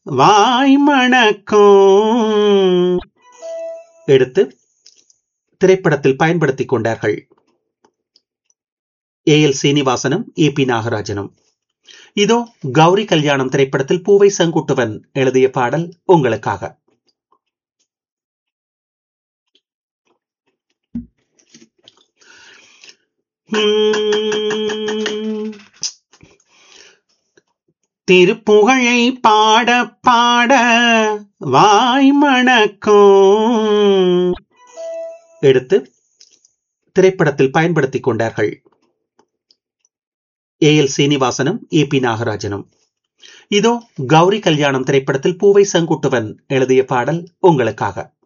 வாய் மணக்கும் எடுத்து திரைப்படத்தில் பயன்படுத்திக் கொண்டார்கள் ஏ எல் சீனிவாசனும் ஏ பி நாகராஜனும் இதோ கௌரி கல்யாணம் திரைப்படத்தில் பூவை செங்குட்டுவன் எழுதிய பாடல் உங்களுக்காக உம், திருப்புகழை பாட பாட வாய் மணக்கும் எடுத்து திரைப்படத்தில் பயன்படுத்திக் கொண்டார்கள் ஏ எல் சீனிவாசனும் ஏ பி நாகராஜனும் இதோ கௌரி கல்யாணம் திரைப்படத்தில் பூவை செங்குட்டுவன் எழுதிய பாடல் உங்களுக்காக